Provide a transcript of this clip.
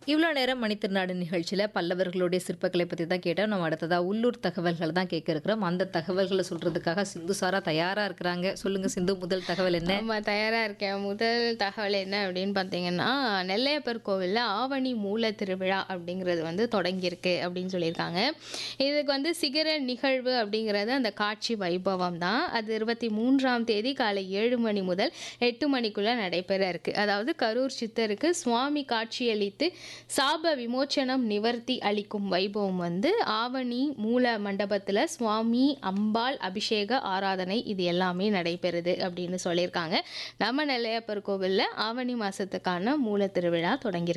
இவ்வளோ நேரம் மணித்திருநாடு நிகழ்ச்சியில் பல்லவர்களுடைய சிற்பக்கலை பற்றி தான் கேட்டோம் நம்ம அடுத்ததாக உள்ளூர் தகவல்கள் தான் கேட்க இருக்கிறோம் அந்த தகவல்களை சொல்கிறதுக்காக சிந்து சாரா தயாராக இருக்கிறாங்க சொல்லுங்கள் சிந்து முதல் தகவல் என்ன ஆமா தயாரா இருக்கேன் முதல் தகவல் என்ன அப்படின்னு பார்த்தீங்கன்னா நெல்லையப்பர் கோவிலில் ஆவணி மூல திருவிழா அப்படிங்கிறது வந்து தொடங்கியிருக்கு அப்படின்னு சொல்லியிருக்காங்க இதுக்கு வந்து சிகர நிகழ்வு அப்படிங்கிறது அந்த காட்சி வைபவம் தான் அது இருபத்தி மூன்றாம் தேதி காலை ஏழு மணி முதல் எட்டு மணிக்குள்ள நடைபெற இருக்கு அதாவது கரூர் சித்தருக்கு சுவாமி காட்சியளித்து சாப விமோச்சனம் நிவர்த்தி அளிக்கும் வைபவம் வந்து ஆவணி மூல மண்டபத்தில் சுவாமி அம்பாள் அபிஷேக ஆராதனை இது எல்லாமே நடைபெறுது அப்படின்னு சொல்லியிருக்காங்க நம்ம நெல்லையப்பர் கோவிலில் ஆவணி மாதத்துக்கான மூல திருவிழா தொடங்கியிருக்கு